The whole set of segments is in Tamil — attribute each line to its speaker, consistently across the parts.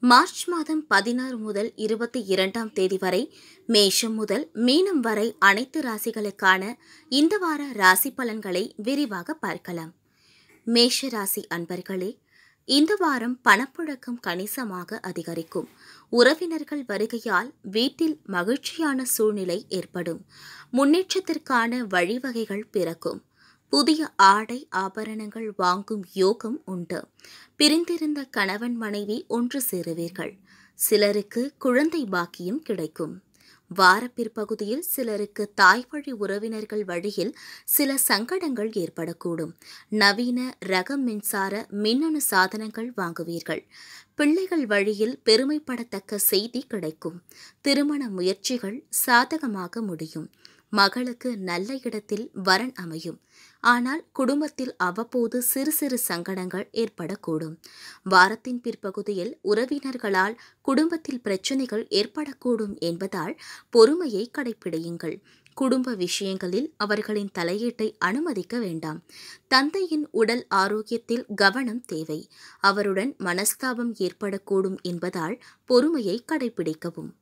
Speaker 1: மார்ச் மாதம் பதினாறு முதல் இருபத்தி இரண்டாம் தேதி வரை மேஷம் முதல் மீனம் வரை அனைத்து ராசிகளுக்கான இந்த வார ராசி பலன்களை விரிவாக பார்க்கலாம் மேஷ ராசி அன்பர்களே இந்த வாரம் பணப்புழக்கம் கணிசமாக அதிகரிக்கும் உறவினர்கள் வருகையால் வீட்டில் மகிழ்ச்சியான சூழ்நிலை ஏற்படும் முன்னேற்றத்திற்கான வழிவகைகள் பிறக்கும் புதிய ஆடை ஆபரணங்கள் வாங்கும் யோகம் உண்டு பிரிந்திருந்த கணவன் மனைவி ஒன்று சேருவீர்கள் சிலருக்கு குழந்தை பாக்கியம் கிடைக்கும் வார பிற்பகுதியில் சிலருக்கு தாய் வழி உறவினர்கள் வழியில் சில சங்கடங்கள் ஏற்படக்கூடும் நவீன ரக மின்சார மின்னணு சாதனங்கள் வாங்குவீர்கள் பிள்ளைகள் வழியில் பெருமைப்படத்தக்க செய்தி கிடைக்கும் திருமண முயற்சிகள் சாதகமாக முடியும் மகளுக்கு நல்ல இடத்தில் வரன் அமையும் ஆனால் குடும்பத்தில் அவ்வப்போது சிறு சிறு சங்கடங்கள் ஏற்படக்கூடும் வாரத்தின் பிற்பகுதியில் உறவினர்களால் குடும்பத்தில் பிரச்சனைகள் ஏற்படக்கூடும் என்பதால் பொறுமையை கடைப்பிடியுங்கள் குடும்ப விஷயங்களில் அவர்களின் தலையீட்டை அனுமதிக்க வேண்டாம் தந்தையின் உடல் ஆரோக்கியத்தில் கவனம் தேவை அவருடன் மனஸ்தாபம் ஏற்படக்கூடும் என்பதால் பொறுமையை கடைபிடிக்கவும்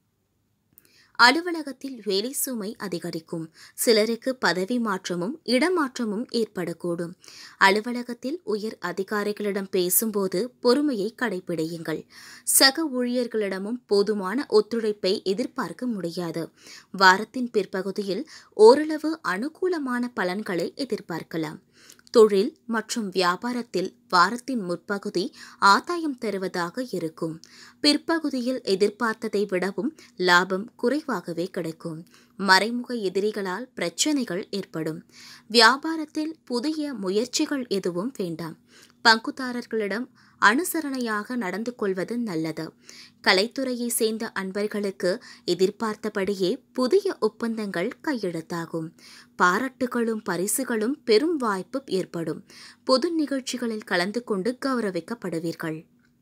Speaker 1: அலுவலகத்தில் வேலை சுமை அதிகரிக்கும் சிலருக்கு பதவி மாற்றமும் இடமாற்றமும் ஏற்படக்கூடும் அலுவலகத்தில் உயர் அதிகாரிகளிடம் பேசும்போது பொறுமையை கடைபிடியுங்கள் சக ஊழியர்களிடமும் போதுமான ஒத்துழைப்பை எதிர்பார்க்க முடியாது வாரத்தின் பிற்பகுதியில் ஓரளவு அனுகூலமான பலன்களை எதிர்பார்க்கலாம் தொழில் மற்றும் வியாபாரத்தில் வாரத்தின் முற்பகுதி ஆதாயம் தருவதாக இருக்கும் பிற்பகுதியில் எதிர்பார்த்ததை விடவும் லாபம் குறைவாகவே கிடைக்கும் மறைமுக எதிரிகளால் பிரச்சனைகள் ஏற்படும் வியாபாரத்தில் புதிய முயற்சிகள் எதுவும் வேண்டாம் பங்குதாரர்களிடம் அனுசரணையாக நடந்து கொள்வது நல்லது கலைத்துறையை சேர்ந்த அன்பர்களுக்கு எதிர்பார்த்தபடியே புதிய ஒப்பந்தங்கள் கையெழுத்தாகும் பாராட்டுகளும் பரிசுகளும் பெரும் வாய்ப்பு ஏற்படும் பொது நிகழ்ச்சிகளில் கலந்து கொண்டு கௌரவிக்கப்படுவீர்கள்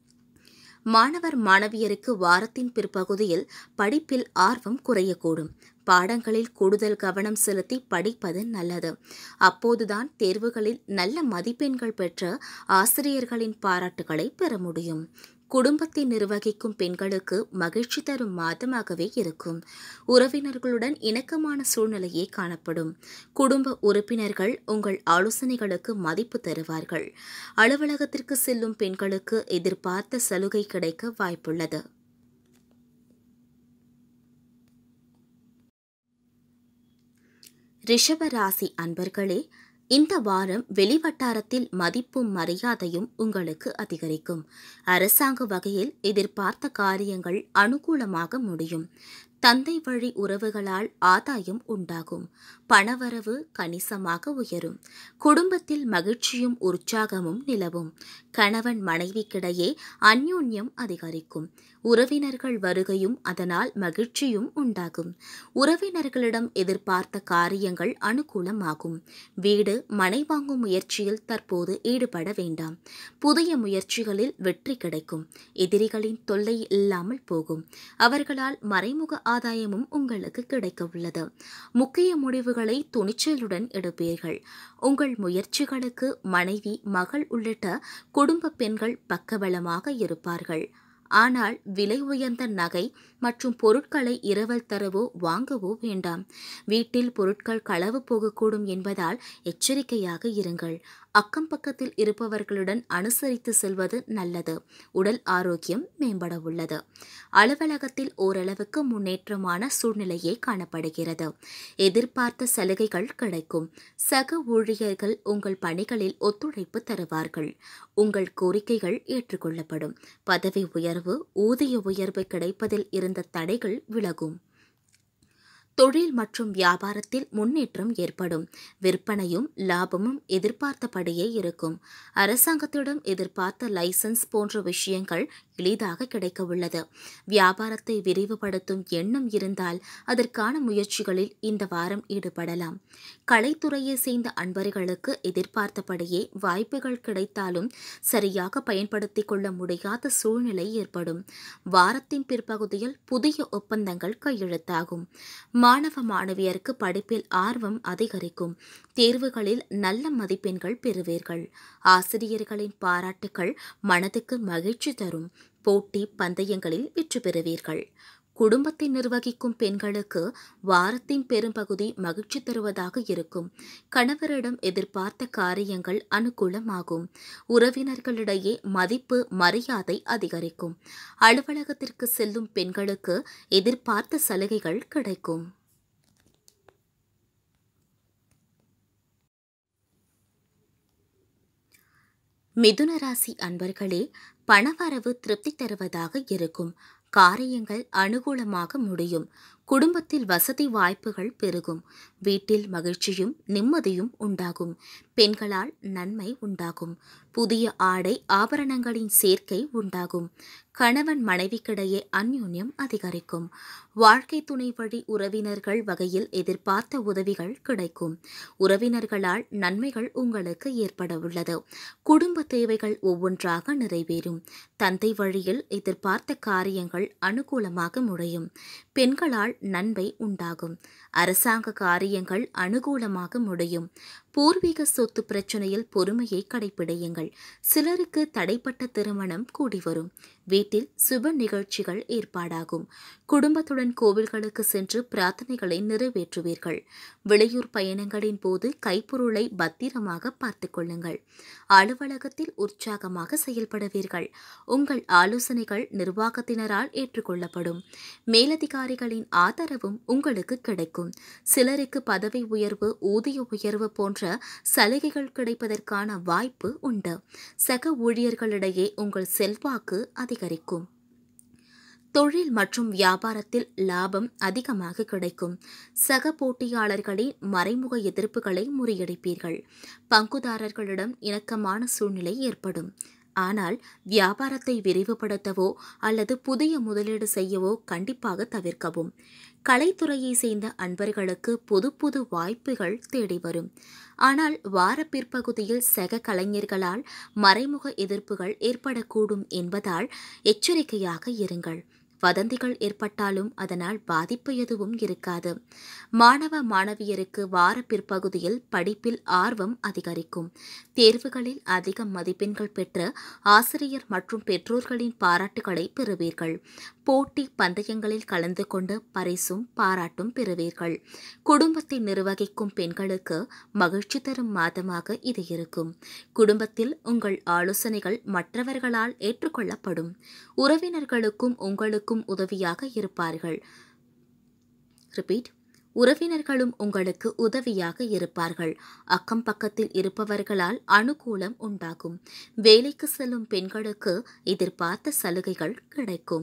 Speaker 1: மாணவர் மாணவியருக்கு வாரத்தின் பிற்பகுதியில் படிப்பில் ஆர்வம் குறையக்கூடும் பாடங்களில் கூடுதல் கவனம் செலுத்தி படிப்பது நல்லது அப்போதுதான் தேர்வுகளில் நல்ல மதிப்பெண்கள் பெற்ற ஆசிரியர்களின் பாராட்டுகளை பெற முடியும் குடும்பத்தை நிர்வகிக்கும் பெண்களுக்கு மகிழ்ச்சி தரும் மாதமாகவே இருக்கும் உறவினர்களுடன் இணக்கமான சூழ்நிலையே காணப்படும் குடும்ப உறுப்பினர்கள் உங்கள் ஆலோசனைகளுக்கு மதிப்பு தருவார்கள் அலுவலகத்திற்கு செல்லும் பெண்களுக்கு எதிர்பார்த்த சலுகை கிடைக்க வாய்ப்புள்ளது ரிஷபராசி அன்பர்களே இந்த வாரம் வெளிவட்டாரத்தில் மதிப்பும் மரியாதையும் உங்களுக்கு அதிகரிக்கும் அரசாங்க வகையில் எதிர்பார்த்த காரியங்கள் அனுகூலமாக முடியும் தந்தை வழி உறவுகளால் ஆதாயம் உண்டாகும் பணவரவு கணிசமாக உயரும் குடும்பத்தில் மகிழ்ச்சியும் உற்சாகமும் நிலவும் கணவன் மனைவிக்கிடையே அந்யோன்யம் அதிகரிக்கும் உறவினர்கள் வருகையும் அதனால் மகிழ்ச்சியும் உண்டாகும் உறவினர்களிடம் எதிர்பார்த்த காரியங்கள் அனுகூலமாகும் வீடு மனை வாங்கும் முயற்சியில் தற்போது ஈடுபட வேண்டாம் புதிய முயற்சிகளில் வெற்றி கிடைக்கும் எதிரிகளின் தொல்லை இல்லாமல் போகும் அவர்களால் மறைமுக ஆதாயமும் உங்களுக்கு கிடைக்க உள்ளது முக்கிய முடிவுகளை துணிச்சலுடன் எடுப்பீர்கள் உங்கள் முயற்சிகளுக்கு மனைவி மகள் உள்ளிட்ட குடும்ப பெண்கள் பக்கபலமாக இருப்பார்கள் ஆனால் விலை உயர்ந்த நகை மற்றும் பொருட்களை இரவல் தரவோ வாங்கவோ வேண்டாம் வீட்டில் பொருட்கள் களவு போகக்கூடும் என்பதால் எச்சரிக்கையாக இருங்கள் அக்கம் பக்கத்தில் இருப்பவர்களுடன் அனுசரித்து செல்வது நல்லது உடல் ஆரோக்கியம் மேம்பட உள்ளது அலுவலகத்தில் ஓரளவுக்கு முன்னேற்றமான சூழ்நிலையே காணப்படுகிறது எதிர்பார்த்த சலுகைகள் கிடைக்கும் சக ஊழியர்கள் உங்கள் பணிகளில் ஒத்துழைப்பு தருவார்கள் உங்கள் கோரிக்கைகள் ஏற்றுக்கொள்ளப்படும் பதவி உயர்வு ஊதிய உயர்வு கிடைப்பதில் இருந்த தடைகள் விலகும் தொழில் மற்றும் வியாபாரத்தில் முன்னேற்றம் ஏற்படும் விற்பனையும் லாபமும் எதிர்பார்த்தபடியே இருக்கும் அரசாங்கத்திடம் எதிர்பார்த்த லைசன்ஸ் போன்ற விஷயங்கள் எளிதாக கிடைக்க உள்ளது வியாபாரத்தை விரிவுபடுத்தும் எண்ணம் இருந்தால் அதற்கான முயற்சிகளில் இந்த வாரம் ஈடுபடலாம் கலைத்துறையை சேர்ந்த அன்பர்களுக்கு எதிர்பார்த்தபடியே வாய்ப்புகள் கிடைத்தாலும் சரியாக பயன்படுத்திக் கொள்ள முடியாத சூழ்நிலை ஏற்படும் வாரத்தின் பிற்பகுதியில் புதிய ஒப்பந்தங்கள் கையெழுத்தாகும் மாணவ மாணவியருக்கு படிப்பில் ஆர்வம் அதிகரிக்கும் தேர்வுகளில் நல்ல மதிப்பெண்கள் பெறுவீர்கள் ஆசிரியர்களின் பாராட்டுகள் மனதுக்கு மகிழ்ச்சி தரும் போட்டி பந்தயங்களில் வெற்றி பெறுவீர்கள் குடும்பத்தை நிர்வகிக்கும் பெண்களுக்கு வாரத்தின் பெரும்பகுதி மகிழ்ச்சி தருவதாக இருக்கும் கணவரிடம் எதிர்பார்த்த காரியங்கள் அனுகூலமாகும் உறவினர்களிடையே மதிப்பு மரியாதை அதிகரிக்கும் அலுவலகத்திற்கு செல்லும் பெண்களுக்கு எதிர்பார்த்த சலுகைகள் கிடைக்கும் மிதுன ராசி அன்பர்களே பணவரவு திருப்தி தருவதாக இருக்கும் காரியங்கள் அனுகூலமாக முடியும் குடும்பத்தில் வசதி வாய்ப்புகள் பெருகும் வீட்டில் மகிழ்ச்சியும் நிம்மதியும் உண்டாகும் பெண்களால் நன்மை உண்டாகும் புதிய ஆடை ஆபரணங்களின் சேர்க்கை உண்டாகும் கணவன் மனைவிக்கிடையே அந்யோன்யம் அதிகரிக்கும் வாழ்க்கை துணை வழி உறவினர்கள் வகையில் எதிர்பார்த்த உதவிகள் கிடைக்கும் உறவினர்களால் நன்மைகள் உங்களுக்கு ஏற்பட உள்ளது குடும்ப தேவைகள் ஒவ்வொன்றாக நிறைவேறும் தந்தை வழியில் எதிர்பார்த்த காரியங்கள் அனுகூலமாக முடியும் பெண்களால் நன்மை உண்டாகும் அரசாங்க காரியங்கள் அனுகூலமாக முடியும் பூர்வீக சொத்து பிரச்சனையில் பொறுமையை கடைபிடியுங்கள் சிலருக்கு தடைப்பட்ட திருமணம் கூடி வரும் வீட்டில் சுப நிகழ்ச்சிகள் ஏற்பாடாகும் குடும்பத்துடன் கோவில்களுக்கு சென்று பிரார்த்தனைகளை நிறைவேற்றுவீர்கள் வெளியூர் பயணங்களின் போது கைப்பொருளை பத்திரமாக பார்த்துக் கொள்ளுங்கள் அலுவலகத்தில் உற்சாகமாக செயல்படுவீர்கள் உங்கள் ஆலோசனைகள் நிர்வாகத்தினரால் ஏற்றுக்கொள்ளப்படும் மேலதிகாரிகளின் ஆதரவும் உங்களுக்கு கிடைக்கும் சிலருக்கு பதவி உயர்வு ஊதிய உயர்வு போன்ற சலுகைகள் கிடைப்பதற்கான வாய்ப்பு உண்டு சக ஊழியர்களிடையே உங்கள் செல்வாக்கு அதிகரிக்கும் தொழில் மற்றும் வியாபாரத்தில் லாபம் அதிகமாக கிடைக்கும் சக போட்டியாளர்களின் மறைமுக எதிர்ப்புகளை முறியடிப்பீர்கள் பங்குதாரர்களிடம் இணக்கமான சூழ்நிலை ஏற்படும் ஆனால் வியாபாரத்தை விரிவுபடுத்தவோ அல்லது புதிய முதலீடு செய்யவோ கண்டிப்பாக தவிர்க்கவும் கலைத்துறையை சேர்ந்த அன்பர்களுக்கு புது புது வாய்ப்புகள் தேடி வரும் ஆனால் வார பிற்பகுதியில் சக கலைஞர்களால் மறைமுக எதிர்ப்புகள் ஏற்படக்கூடும் என்பதால் எச்சரிக்கையாக இருங்கள் வதந்திகள் ஏற்பட்டாலும் அதனால் பாதிப்பு எதுவும் இருக்காது மாணவ மாணவியருக்கு வார பிற்பகுதியில் படிப்பில் ஆர்வம் அதிகரிக்கும் தேர்வுகளில் அதிக மதிப்பெண்கள் பெற்ற ஆசிரியர் மற்றும் பெற்றோர்களின் பாராட்டுகளை பெறுவீர்கள் போட்டி பந்தயங்களில் கலந்து கொண்டு பரிசும் பாராட்டும் பெறுவீர்கள் குடும்பத்தை நிர்வகிக்கும் பெண்களுக்கு மகிழ்ச்சி தரும் மாதமாக இது இருக்கும் குடும்பத்தில் உங்கள் ஆலோசனைகள் மற்றவர்களால் ஏற்றுக்கொள்ளப்படும் உறவினர்களுக்கும் உங்களுக்கும் உதவியாக இருப்பார்கள் ரிப்பீட் உறவினர்களும் உங்களுக்கு உதவியாக இருப்பார்கள் அக்கம் பக்கத்தில் இருப்பவர்களால் அனுகூலம் உண்டாகும் வேலைக்கு செல்லும் பெண்களுக்கு எதிர்பார்த்த சலுகைகள் கிடைக்கும்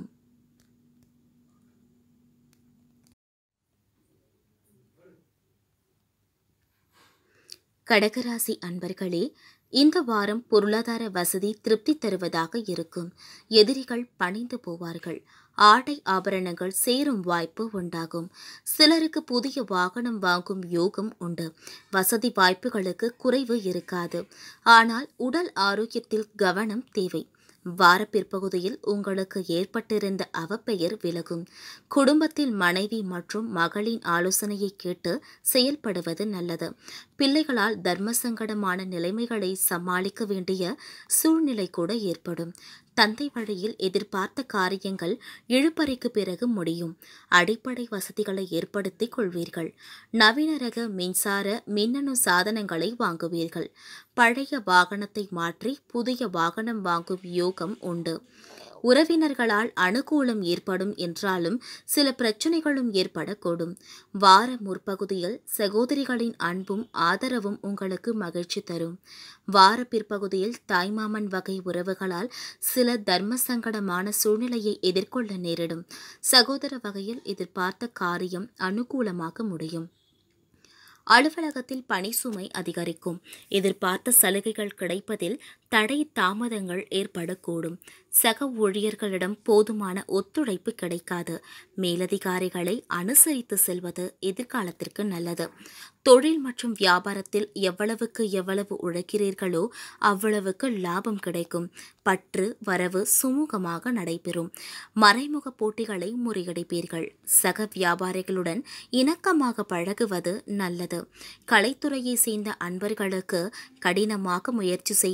Speaker 1: கடகராசி அன்பர்களே இந்த வாரம் பொருளாதார வசதி திருப்தி தருவதாக இருக்கும் எதிரிகள் பணிந்து போவார்கள் ஆடை ஆபரணங்கள் சேரும் வாய்ப்பு உண்டாகும் சிலருக்கு புதிய வாகனம் வாங்கும் யோகம் உண்டு வசதி வாய்ப்புகளுக்கு குறைவு இருக்காது ஆனால் உடல் ஆரோக்கியத்தில் கவனம் தேவை வார பிற்பகுதியில் உங்களுக்கு ஏற்பட்டிருந்த அவப்பெயர் விலகும் குடும்பத்தில் மனைவி மற்றும் மகளின் ஆலோசனையை கேட்டு செயல்படுவது நல்லது பிள்ளைகளால் தர்ம சங்கடமான நிலைமைகளை சமாளிக்க வேண்டிய சூழ்நிலை கூட ஏற்படும் தந்தை வழியில் எதிர்பார்த்த காரியங்கள் இழுபறைக்கு பிறகு முடியும் அடிப்படை வசதிகளை ஏற்படுத்திக் கொள்வீர்கள் நவீன ரக மின்சார மின்னணு சாதனங்களை வாங்குவீர்கள் பழைய வாகனத்தை மாற்றி புதிய வாகனம் வாங்கும் யோகம் உண்டு உறவினர்களால் அனுகூலம் ஏற்படும் என்றாலும் சில பிரச்சனைகளும் ஏற்படக்கூடும் வார முற்பகுதியில் சகோதரிகளின் அன்பும் ஆதரவும் உங்களுக்கு மகிழ்ச்சி தரும் வார பிற்பகுதியில் தாய்மாமன் வகை உறவுகளால் சில தர்ம சங்கடமான சூழ்நிலையை எதிர்கொள்ள நேரிடும் சகோதர வகையில் எதிர்பார்த்த காரியம் அனுகூலமாக முடியும் அலுவலகத்தில் பணி சுமை அதிகரிக்கும் எதிர்பார்த்த சலுகைகள் கிடைப்பதில் தடை தாமதங்கள் ஏற்படக்கூடும் சக ஊழியர்களிடம் போதுமான ஒத்துழைப்பு கிடைக்காது மேலதிகாரிகளை அனுசரித்து செல்வது எதிர்காலத்திற்கு நல்லது தொழில் மற்றும் வியாபாரத்தில் எவ்வளவுக்கு எவ்வளவு உழைக்கிறீர்களோ அவ்வளவுக்கு லாபம் கிடைக்கும் பற்று வரவு சுமூகமாக நடைபெறும் மறைமுக போட்டிகளை முறியடிப்பீர்கள் சக வியாபாரிகளுடன் இணக்கமாக பழகுவது நல்லது கலைத்துறையை சேர்ந்த அன்பர்களுக்கு கடினமாக முயற்சி செய்தால் மட்டும்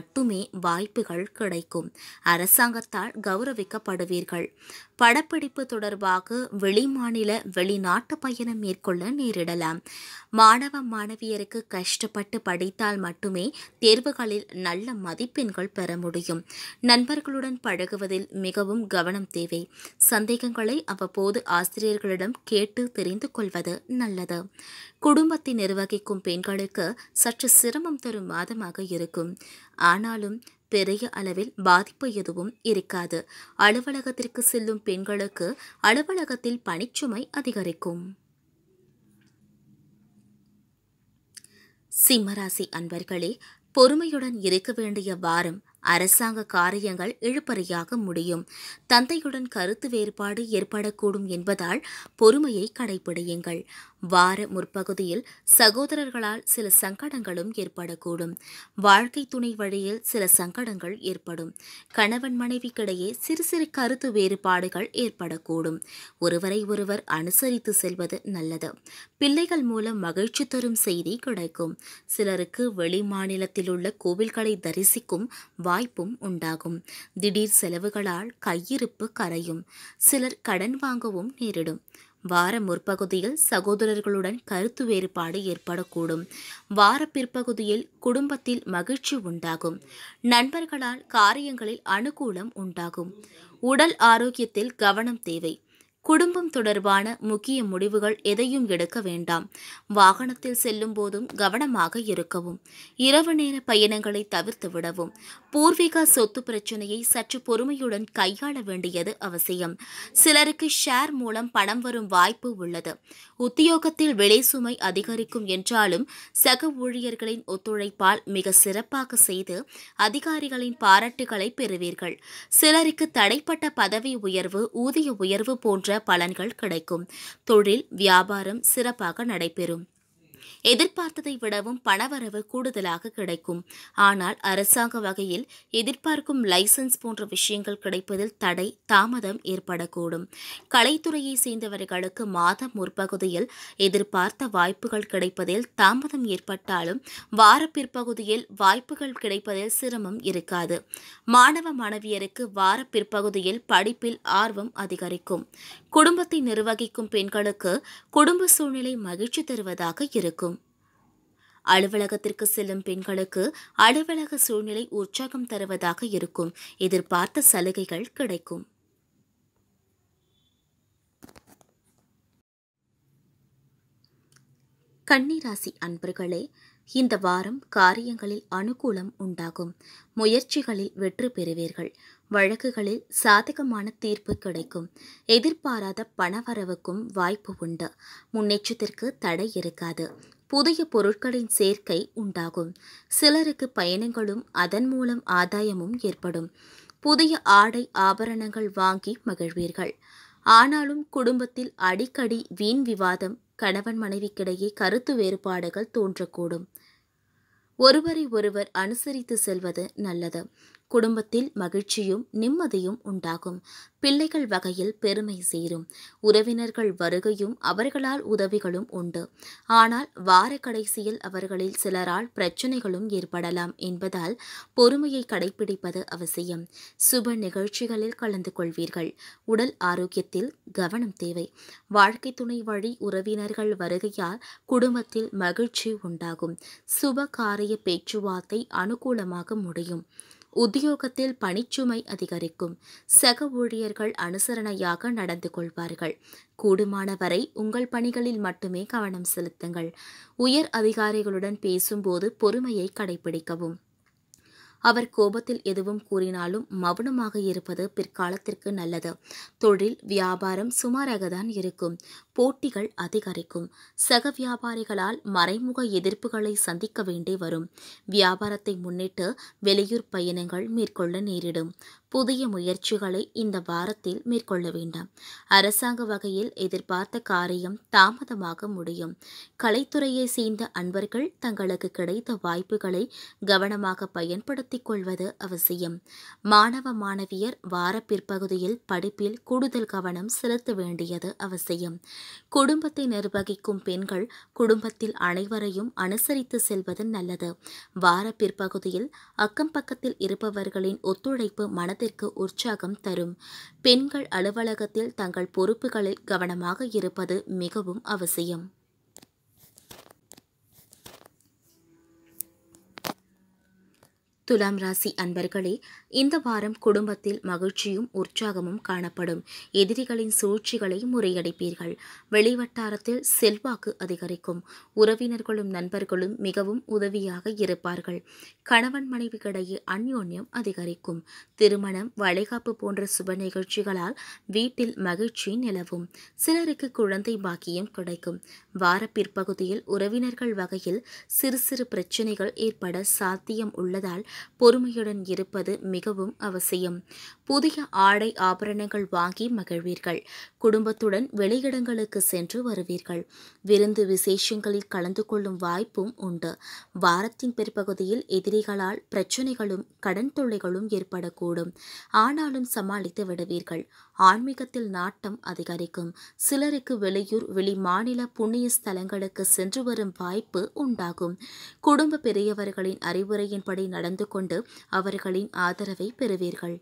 Speaker 1: மட்டுமே வாய்ப்புகள் கிடைக்கும் அரசாங்கத்தால் கௌரவிக்கப்படுவீர்கள் படப்பிடிப்பு தொடர்பாக வெளிமாநில வெளிநாட்டு பயணம் மேற்கொள்ள நேரிடலாம் மாணவ மாணவியருக்கு கஷ்டப்பட்டு படித்தால் மட்டுமே தேர்வுகளில் நல்ல மதிப்பெண்கள் பெற முடியும் நண்பர்களுடன் பழகுவதில் மிகவும் கவனம் தேவை சந்தேகங்களை அவ்வப்போது ஆசிரியர்களிடம் கேட்டு தெரிந்து கொள்வது நல்லது குடும்பத்தை நிர்வகிக்கும் பெண்களுக்கு சற்று சிரமம் தரும் மாதமாக இருக்கும் ஆனாலும் பெரிய அளவில் பாதிப்பு எதுவும் இருக்காது அலுவலகத்திற்கு செல்லும் பெண்களுக்கு அலுவலகத்தில் பணிச்சுமை அதிகரிக்கும் சிம்மராசி அன்பர்களே பொறுமையுடன் இருக்க வேண்டிய வாரம் அரசாங்க காரியங்கள் இழுபறியாக முடியும் தந்தையுடன் கருத்து வேறுபாடு ஏற்படக்கூடும் என்பதால் பொறுமையை கடைபிடியுங்கள் வார முற்பகுதியில் சகோதரர்களால் சில சங்கடங்களும் ஏற்படக்கூடும் வாழ்க்கை துணை வழியில் சில சங்கடங்கள் ஏற்படும் கணவன் மனைவிக்கிடையே சிறு சிறு கருத்து வேறுபாடுகள் ஏற்படக்கூடும் ஒருவரை ஒருவர் அனுசரித்து செல்வது நல்லது பிள்ளைகள் மூலம் மகிழ்ச்சி தரும் செய்தி கிடைக்கும் சிலருக்கு வெளி மாநிலத்தில் உள்ள கோவில்களை தரிசிக்கும் வாய்ப்பும் உண்டாகும் திடீர் செலவுகளால் கையிருப்பு கரையும் சிலர் கடன் வாங்கவும் நேரிடும் வார முற்பகுதியில் சகோதரர்களுடன் கருத்து வேறுபாடு ஏற்படக்கூடும் வார பிற்பகுதியில் குடும்பத்தில் மகிழ்ச்சி உண்டாகும் நண்பர்களால் காரியங்களில் அனுகூலம் உண்டாகும் உடல் ஆரோக்கியத்தில் கவனம் தேவை குடும்பம் தொடர்பான முக்கிய முடிவுகள் எதையும் எடுக்க வேண்டாம் வாகனத்தில் செல்லும் போதும் கவனமாக இருக்கவும் இரவு நேர பயணங்களை தவிர்த்து விடவும் பூர்வீக சொத்து பிரச்சனையை சற்று பொறுமையுடன் கையாள வேண்டியது அவசியம் சிலருக்கு ஷேர் மூலம் பணம் வரும் வாய்ப்பு உள்ளது உத்தியோகத்தில் விலை சுமை அதிகரிக்கும் என்றாலும் சக ஊழியர்களின் ஒத்துழைப்பால் மிக சிறப்பாக செய்து அதிகாரிகளின் பாராட்டுகளை பெறுவீர்கள் சிலருக்கு தடைப்பட்ட பதவி உயர்வு ஊதிய உயர்வு போன்ற பலன்கள் கிடைக்கும் தொழில் வியாபாரம் சிறப்பாக நடைபெறும் எதிர்பார்த்ததை விடவும் பணவரவு கூடுதலாக கிடைக்கும் ஆனால் அரசாங்க வகையில் எதிர்பார்க்கும் லைசன்ஸ் போன்ற விஷயங்கள் கிடைப்பதில் தடை தாமதம் ஏற்படக்கூடும் கலைத்துறையை சேர்ந்தவர்களுக்கு மாத முற்பகுதியில் எதிர்பார்த்த வாய்ப்புகள் கிடைப்பதில் தாமதம் ஏற்பட்டாலும் வார பிற்பகுதியில் வாய்ப்புகள் கிடைப்பதில் சிரமம் இருக்காது மாணவ மாணவியருக்கு வார பிற்பகுதியில் படிப்பில் ஆர்வம் அதிகரிக்கும் குடும்பத்தை நிர்வகிக்கும் பெண்களுக்கு குடும்ப சூழ்நிலை மகிழ்ச்சி தருவதாக இருக்கும் அலுவலகத்திற்கு செல்லும் பெண்களுக்கு அலுவலக சூழ்நிலை உற்சாகம் தருவதாக இருக்கும் எதிர்பார்த்த சலுகைகள் கிடைக்கும் கன்னிராசி அன்பர்களே இந்த வாரம் காரியங்களில் அனுகூலம் உண்டாகும் முயற்சிகளில் வெற்றி பெறுவீர்கள் வழக்குகளில் சாதகமான தீர்ப்பு கிடைக்கும் எதிர்பாராத பணவரவுக்கும் வாய்ப்பு உண்டு முன்னேற்றத்திற்கு தடை இருக்காது புதிய பொருட்களின் சேர்க்கை உண்டாகும் சிலருக்கு பயணங்களும் அதன் மூலம் ஆதாயமும் ஏற்படும் புதிய ஆடை ஆபரணங்கள் வாங்கி மகிழ்வீர்கள் ஆனாலும் குடும்பத்தில் அடிக்கடி வீண் விவாதம் கணவன் மனைவிக்கிடையே கருத்து வேறுபாடுகள் தோன்றக்கூடும் ஒருவரை ஒருவர் அனுசரித்து செல்வது நல்லது குடும்பத்தில் மகிழ்ச்சியும் நிம்மதியும் உண்டாகும் பிள்ளைகள் வகையில் பெருமை சேரும் உறவினர்கள் வருகையும் அவர்களால் உதவிகளும் உண்டு ஆனால் வார கடைசியில் அவர்களில் சிலரால் பிரச்சனைகளும் ஏற்படலாம் என்பதால் பொறுமையை கடைபிடிப்பது அவசியம் சுப நிகழ்ச்சிகளில் கலந்து கொள்வீர்கள் உடல் ஆரோக்கியத்தில் கவனம் தேவை வாழ்க்கை துணை வழி உறவினர்கள் வருகையால் குடும்பத்தில் மகிழ்ச்சி உண்டாகும் சுப காரிய பேச்சுவார்த்தை அனுகூலமாக முடியும் உத்தியோகத்தில் பணிச்சுமை அதிகரிக்கும் சக ஊழியர்கள் அனுசரணையாக நடந்து கொள்வார்கள் கூடுமான வரை உங்கள் பணிகளில் மட்டுமே கவனம் செலுத்துங்கள் உயர் அதிகாரிகளுடன் பேசும்போது பொறுமையை கடைபிடிக்கவும் அவர் கோபத்தில் எதுவும் கூறினாலும் மௌனமாக இருப்பது பிற்காலத்திற்கு நல்லது தொழில் வியாபாரம் சுமாராகத்தான் இருக்கும் போட்டிகள் அதிகரிக்கும் சக வியாபாரிகளால் மறைமுக எதிர்ப்புகளை சந்திக்க வேண்டி வரும் வியாபாரத்தை முன்னிட்டு வெளியூர் பயணங்கள் மேற்கொள்ள நேரிடும் புதிய முயற்சிகளை இந்த வாரத்தில் மேற்கொள்ள வேண்டாம் அரசாங்க வகையில் எதிர்பார்த்த காரியம் தாமதமாக முடியும் கலைத்துறையை சேர்ந்த அன்பர்கள் தங்களுக்கு கிடைத்த வாய்ப்புகளை கவனமாக பயன்படுத்திக் உயர்த்திக் கொள்வது அவசியம் மாணவ மாணவியர் வார பிற்பகுதியில் படிப்பில் கூடுதல் கவனம் செலுத்த வேண்டியது அவசியம் குடும்பத்தை நிர்வகிக்கும் பெண்கள் குடும்பத்தில் அனைவரையும் அனுசரித்து செல்வது நல்லது வார பிற்பகுதியில் அக்கம் பக்கத்தில் இருப்பவர்களின் ஒத்துழைப்பு மனதிற்கு உற்சாகம் தரும் பெண்கள் அலுவலகத்தில் தங்கள் பொறுப்புகளில் கவனமாக இருப்பது மிகவும் அவசியம் துலாம் ராசி அன்பர்களே இந்த வாரம் குடும்பத்தில் மகிழ்ச்சியும் உற்சாகமும் காணப்படும் எதிரிகளின் சூழ்ச்சிகளை முறியடிப்பீர்கள் வெளிவட்டாரத்தில் செல்வாக்கு அதிகரிக்கும் உறவினர்களும் நண்பர்களும் மிகவும் உதவியாக இருப்பார்கள் கணவன் மனைவிக்கிடையே அந்யோன்யம் அதிகரிக்கும் திருமணம் வளைகாப்பு போன்ற சுப நிகழ்ச்சிகளால் வீட்டில் மகிழ்ச்சி நிலவும் சிலருக்கு குழந்தை பாக்கியம் கிடைக்கும் வார பிற்பகுதியில் உறவினர்கள் வகையில் சிறு சிறு பிரச்சனைகள் ஏற்பட சாத்தியம் உள்ளதால் பொறுமையுடன் இருப்பது மிகவும் அவசியம் புதிய ஆடை ஆபரணங்கள் வாங்கி மகிழ்வீர்கள் குடும்பத்துடன் வெளியிடங்களுக்கு சென்று வருவீர்கள் விருந்து விசேஷங்களில் கலந்து கொள்ளும் வாய்ப்பும் உண்டு வாரத்தின் பிற்பகுதியில் எதிரிகளால் பிரச்சனைகளும் கடன் தொல்லைகளும் ஏற்படக்கூடும் ஆனாலும் சமாளித்து விடுவீர்கள் ஆன்மீகத்தில் நாட்டம் அதிகரிக்கும் சிலருக்கு வெளியூர் வெளி மாநில புண்ணிய ஸ்தலங்களுக்கு சென்று வரும் வாய்ப்பு உண்டாகும் குடும்ப பெரியவர்களின் அறிவுரையின்படி நடந்து கொண்டு அவர்களின் ஆதரவை பெறுவீர்கள்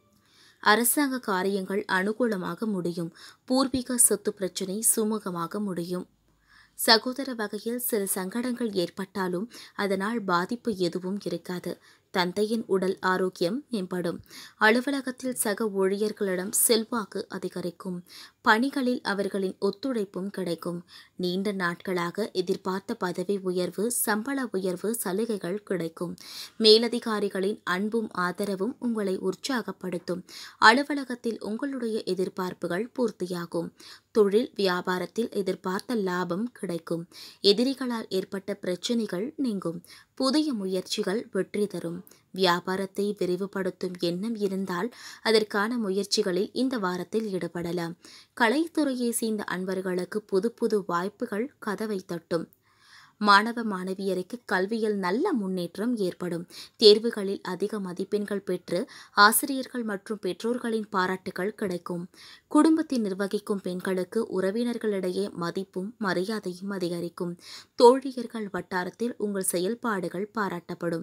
Speaker 1: அரசாங்க காரியங்கள் அனுகூலமாக முடியும் பூர்வீக சொத்து பிரச்சினை சுமூகமாக முடியும் சகோதர வகையில் சில சங்கடங்கள் ஏற்பட்டாலும் அதனால் பாதிப்பு எதுவும் இருக்காது தந்தையின் உடல் ஆரோக்கியம் மேம்படும் அலுவலகத்தில் சக ஊழியர்களிடம் செல்வாக்கு அதிகரிக்கும் பணிகளில் அவர்களின் ஒத்துழைப்பும் கிடைக்கும் நீண்ட நாட்களாக எதிர்பார்த்த பதவி உயர்வு சம்பள உயர்வு சலுகைகள் கிடைக்கும் மேலதிகாரிகளின் அன்பும் ஆதரவும் உங்களை உற்சாகப்படுத்தும் அலுவலகத்தில் உங்களுடைய எதிர்பார்ப்புகள் பூர்த்தியாகும் தொழில் வியாபாரத்தில் எதிர்பார்த்த லாபம் கிடைக்கும் எதிரிகளால் ஏற்பட்ட பிரச்சினைகள் நீங்கும் புதிய முயற்சிகள் வெற்றி தரும் வியாபாரத்தை விரிவுபடுத்தும் எண்ணம் இருந்தால் அதற்கான முயற்சிகளில் இந்த வாரத்தில் ஈடுபடலாம் கலைத்துறையை சேர்ந்த அன்பர்களுக்கு புது புது வாய்ப்புகள் கதவை தட்டும் மாணவ மாணவியருக்கு கல்வியில் நல்ல முன்னேற்றம் ஏற்படும் தேர்வுகளில் அதிக மதிப்பெண்கள் பெற்று ஆசிரியர்கள் மற்றும் பெற்றோர்களின் பாராட்டுகள் கிடைக்கும் குடும்பத்தை நிர்வகிக்கும் பெண்களுக்கு உறவினர்களிடையே மதிப்பும் மரியாதையும் அதிகரிக்கும் தோழியர்கள் வட்டாரத்தில் உங்கள் செயல்பாடுகள் பாராட்டப்படும்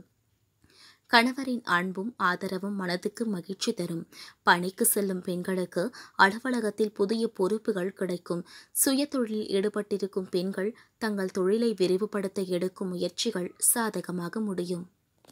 Speaker 1: கணவரின் அன்பும் ஆதரவும் மனதுக்கு மகிழ்ச்சி தரும் பணிக்கு செல்லும் பெண்களுக்கு அலுவலகத்தில் புதிய பொறுப்புகள் கிடைக்கும் சுய தொழிலில் ஈடுபட்டிருக்கும் பெண்கள் தங்கள் தொழிலை விரிவுபடுத்த எடுக்கும் முயற்சிகள் சாதகமாக முடியும்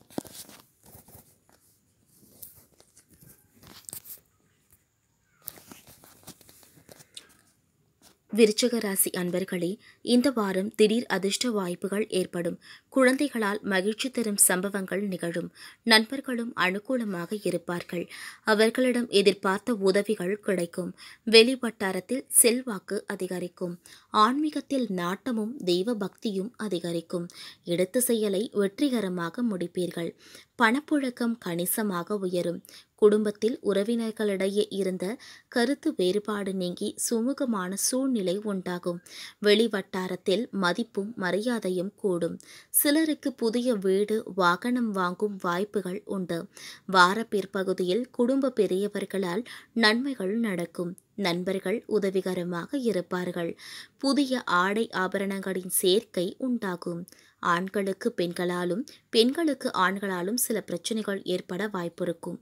Speaker 1: விருச்சக ராசி அன்பர்களே இந்த வாரம் திடீர் அதிர்ஷ்ட வாய்ப்புகள் ஏற்படும் குழந்தைகளால் மகிழ்ச்சி தரும் சம்பவங்கள் நிகழும் நண்பர்களும் அனுகூலமாக இருப்பார்கள் அவர்களிடம் எதிர்பார்த்த உதவிகள் கிடைக்கும் வெளி வட்டாரத்தில் செல்வாக்கு அதிகரிக்கும் ஆன்மீகத்தில் நாட்டமும் தெய்வ பக்தியும் அதிகரிக்கும் எடுத்த செயலை வெற்றிகரமாக முடிப்பீர்கள் பணப்புழக்கம் கணிசமாக உயரும் குடும்பத்தில் உறவினர்களிடையே இருந்த கருத்து வேறுபாடு நீங்கி சுமூகமான சூழ்நிலை உண்டாகும் வெளிவட்டாரத்தில் மதிப்பும் மரியாதையும் கூடும் சிலருக்கு புதிய வீடு வாகனம் வாங்கும் வாய்ப்புகள் உண்டு வார பிற்பகுதியில் குடும்ப பெரியவர்களால் நன்மைகள் நடக்கும் நண்பர்கள் உதவிகரமாக இருப்பார்கள் புதிய ஆடை ஆபரணங்களின் சேர்க்கை உண்டாகும் ஆண்களுக்கு பெண்களாலும் பெண்களுக்கு ஆண்களாலும் சில பிரச்சனைகள் ஏற்பட வாய்ப்பிருக்கும்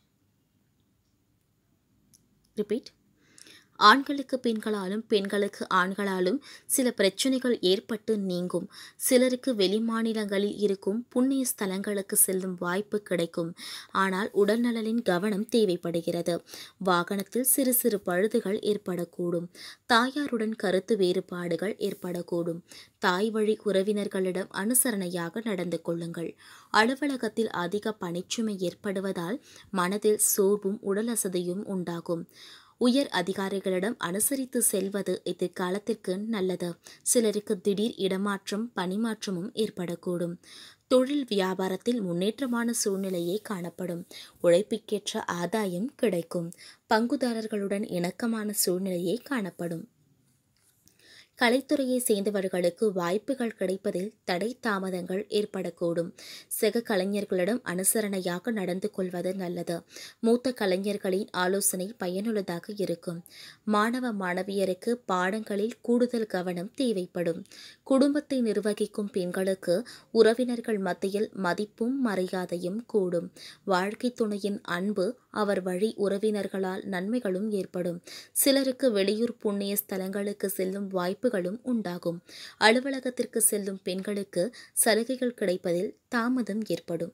Speaker 1: ரிப்பீட் ஆண்களுக்கு பெண்களாலும் பெண்களுக்கு ஆண்களாலும் சில பிரச்சனைகள் ஏற்பட்டு நீங்கும் சிலருக்கு வெளிமாநிலங்களில் இருக்கும் புண்ணிய ஸ்தலங்களுக்கு செல்லும் வாய்ப்பு கிடைக்கும் ஆனால் உடல்நலனின் கவனம் தேவைப்படுகிறது வாகனத்தில் சிறு சிறு பழுதுகள் ஏற்படக்கூடும் தாயாருடன் கருத்து வேறுபாடுகள் ஏற்படக்கூடும் தாய் வழி உறவினர்களிடம் அனுசரணையாக நடந்து கொள்ளுங்கள் அலுவலகத்தில் அதிக பணிச்சுமை ஏற்படுவதால் மனதில் சோர்வும் உடல் அசதியும் உண்டாகும் உயர் அதிகாரிகளிடம் அனுசரித்து செல்வது எதிர்காலத்திற்கு நல்லது சிலருக்கு திடீர் இடமாற்றம் பணிமாற்றமும் ஏற்படக்கூடும் தொழில் வியாபாரத்தில் முன்னேற்றமான சூழ்நிலையே காணப்படும் உழைப்புக்கேற்ற ஆதாயம் கிடைக்கும் பங்குதாரர்களுடன் இணக்கமான சூழ்நிலையே காணப்படும் கலைத்துறையை சேர்ந்தவர்களுக்கு வாய்ப்புகள் கிடைப்பதில் தடை தாமதங்கள் ஏற்படக்கூடும் சக கலைஞர்களிடம் அனுசரணையாக நடந்து கொள்வது நல்லது மூத்த கலைஞர்களின் ஆலோசனை பயனுள்ளதாக இருக்கும் மாணவ மாணவியருக்கு பாடங்களில் கூடுதல் கவனம் தேவைப்படும் குடும்பத்தை நிர்வகிக்கும் பெண்களுக்கு உறவினர்கள் மத்தியில் மதிப்பும் மரியாதையும் கூடும் வாழ்க்கை துணையின் அன்பு அவர் வழி உறவினர்களால் நன்மைகளும் ஏற்படும் சிலருக்கு வெளியூர் புண்ணிய ஸ்தலங்களுக்கு செல்லும் வாய்ப்புகளும் உண்டாகும் அலுவலகத்திற்கு செல்லும் பெண்களுக்கு சலுகைகள் கிடைப்பதில் தாமதம் ஏற்படும்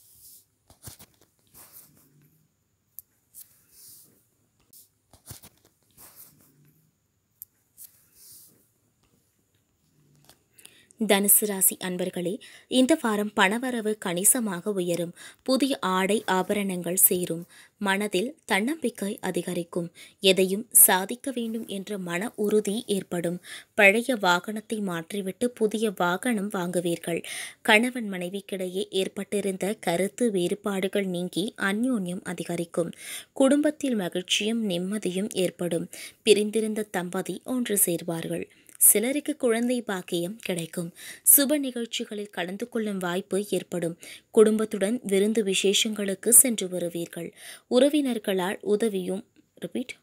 Speaker 1: தனுசு ராசி அன்பர்களே இந்த வாரம் பணவரவு கணிசமாக உயரும் புதிய ஆடை ஆபரணங்கள் சேரும் மனதில் தன்னம்பிக்கை அதிகரிக்கும் எதையும் சாதிக்க வேண்டும் என்ற மன உறுதி ஏற்படும் பழைய வாகனத்தை மாற்றிவிட்டு புதிய வாகனம் வாங்குவீர்கள் கணவன் மனைவிக்கிடையே ஏற்பட்டிருந்த கருத்து வேறுபாடுகள் நீங்கி அந்யோன்யம் அதிகரிக்கும் குடும்பத்தில் மகிழ்ச்சியும் நிம்மதியும் ஏற்படும் பிரிந்திருந்த தம்பதி ஒன்று சேர்வார்கள் சிலருக்கு குழந்தை பாக்கியம் கிடைக்கும் சுப நிகழ்ச்சிகளில் கலந்து கொள்ளும் வாய்ப்பு ஏற்படும் குடும்பத்துடன் விருந்து விசேஷங்களுக்கு சென்று வருவீர்கள் உறவினர்களால் உதவியும் ரிப்பீட்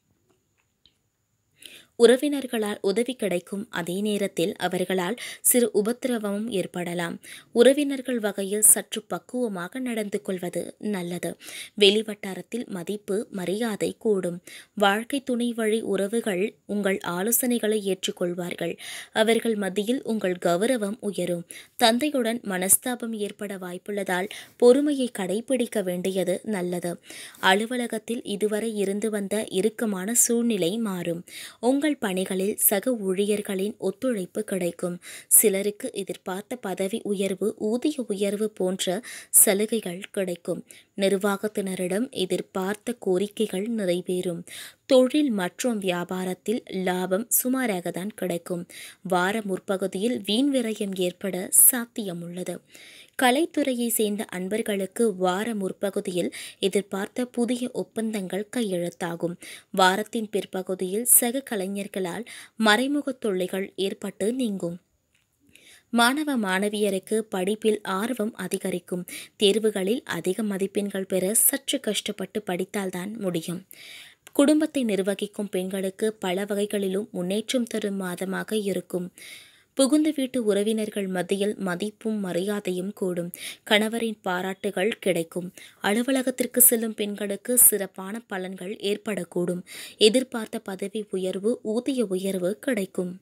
Speaker 1: உறவினர்களால் உதவி கிடைக்கும் அதே நேரத்தில் அவர்களால் சிறு உபத்திரவமும் ஏற்படலாம் உறவினர்கள் வகையில் சற்று பக்குவமாக நடந்து கொள்வது நல்லது வெளிவட்டாரத்தில் மதிப்பு மரியாதை கூடும் வாழ்க்கை துணை வழி உறவுகள் உங்கள் ஆலோசனைகளை ஏற்றுக்கொள்வார்கள் அவர்கள் மத்தியில் உங்கள் கௌரவம் உயரும் தந்தையுடன் மனஸ்தாபம் ஏற்பட வாய்ப்புள்ளதால் பொறுமையை கடைபிடிக்க வேண்டியது நல்லது அலுவலகத்தில் இதுவரை இருந்து வந்த இறுக்கமான சூழ்நிலை மாறும் உங்கள் பணிகளில் சக ஊழியர்களின் ஒத்துழைப்பு கிடைக்கும் சிலருக்கு எதிர்பார்த்த பதவி உயர்வு ஊதிய உயர்வு போன்ற சலுகைகள் கிடைக்கும் நிர்வாகத்தினரிடம் எதிர்பார்த்த கோரிக்கைகள் நிறைவேறும் தொழில் மற்றும் வியாபாரத்தில் லாபம் சுமாராக தான் கிடைக்கும் வார முற்பகுதியில் வீண் விரயம் ஏற்பட சாத்தியமுள்ளது கலைத்துறையை சேர்ந்த அன்பர்களுக்கு வார முற்பகுதியில் எதிர்பார்த்த புதிய ஒப்பந்தங்கள் கையெழுத்தாகும் வாரத்தின் பிற்பகுதியில் சக கலைஞர்களால் மறைமுக தொல்லைகள் ஏற்பட்டு நீங்கும் மாணவ மாணவியருக்கு படிப்பில் ஆர்வம் அதிகரிக்கும் தேர்வுகளில் அதிக மதிப்பெண்கள் பெற சற்று கஷ்டப்பட்டு படித்தால்தான் முடியும் குடும்பத்தை நிர்வகிக்கும் பெண்களுக்கு பல வகைகளிலும் முன்னேற்றம் தரும் மாதமாக இருக்கும் புகுந்த வீட்டு உறவினர்கள் மத்தியில் மதிப்பும் மரியாதையும் கூடும் கணவரின் பாராட்டுகள் கிடைக்கும் அலுவலகத்திற்கு செல்லும் பெண்களுக்கு சிறப்பான பலன்கள் ஏற்படக்கூடும் எதிர்பார்த்த பதவி உயர்வு ஊதிய உயர்வு கிடைக்கும்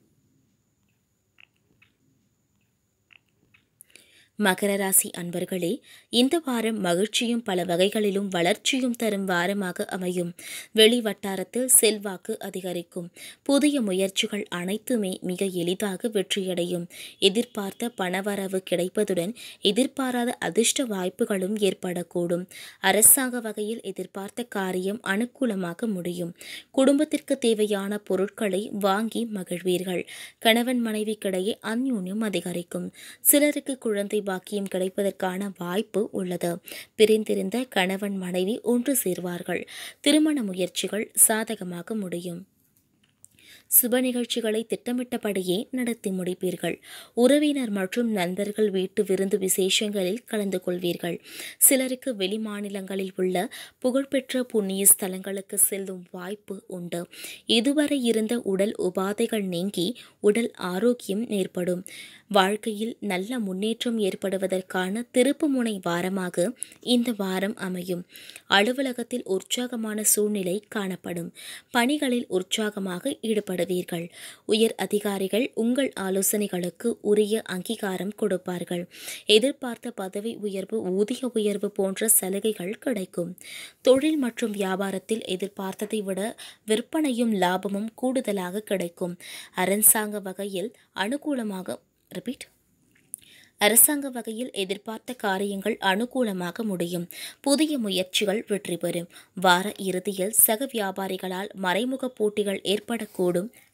Speaker 1: மகர ராசி அன்பர்களே இந்த வாரம் மகிழ்ச்சியும் பல வகைகளிலும் வளர்ச்சியும் தரும் வாரமாக அமையும் வெளி வட்டாரத்தில் செல்வாக்கு அதிகரிக்கும் புதிய முயற்சிகள் அனைத்துமே மிக எளிதாக வெற்றியடையும் எதிர்பார்த்த பணவரவு கிடைப்பதுடன் எதிர்பாராத அதிர்ஷ்ட வாய்ப்புகளும் ஏற்படக்கூடும் அரசாங்க வகையில் எதிர்பார்த்த காரியம் அனுகூலமாக முடியும் குடும்பத்திற்கு தேவையான பொருட்களை வாங்கி மகிழ்வீர்கள் கணவன் மனைவிக்கிடையே அந்யூன்யம் அதிகரிக்கும் சிலருக்கு குழந்தை பாக்கியம் கிடைப்பதற்கான வாய்ப்பு உள்ளது பிரிந்திருந்த கணவன் மனைவி ஒன்று சேர்வார்கள் திருமண முயற்சிகள் சாதகமாக முடியும் சுப நிகழ்ச்சிகளை திட்டமிட்டபடியே நடத்தி முடிப்பீர்கள் உறவினர் மற்றும் நண்பர்கள் வீட்டு விருந்து விசேஷங்களில் கலந்து கொள்வீர்கள் சிலருக்கு வெளிமாநிலங்களில் உள்ள புகழ்பெற்ற புண்ணிய ஸ்தலங்களுக்கு செல்லும் வாய்ப்பு உண்டு இதுவரை இருந்த உடல் உபாதைகள் நீங்கி உடல் ஆரோக்கியம் ஏற்படும் வாழ்க்கையில் நல்ல முன்னேற்றம் ஏற்படுவதற்கான திருப்புமுனை வாரமாக இந்த வாரம் அமையும் அலுவலகத்தில் உற்சாகமான சூழ்நிலை காணப்படும் பணிகளில் உற்சாகமாக ஈடுபடுவீர்கள் உயர் அதிகாரிகள் உங்கள் ஆலோசனைகளுக்கு உரிய அங்கீகாரம் கொடுப்பார்கள் எதிர்பார்த்த பதவி உயர்வு ஊதிய உயர்வு போன்ற சலுகைகள் கிடைக்கும் தொழில் மற்றும் வியாபாரத்தில் எதிர்பார்த்ததை விட விற்பனையும் லாபமும் கூடுதலாக கிடைக்கும் அரசாங்க வகையில் அனுகூலமாக ரிப்பீட் அரசாங்க வகையில் எதிர்பார்த்த காரியங்கள் அனுகூலமாக முடியும் புதிய முயற்சிகள் வெற்றி பெறும் வார இறுதியில் சக வியாபாரிகளால் மறைமுக போட்டிகள் ஏற்படக்கூடும்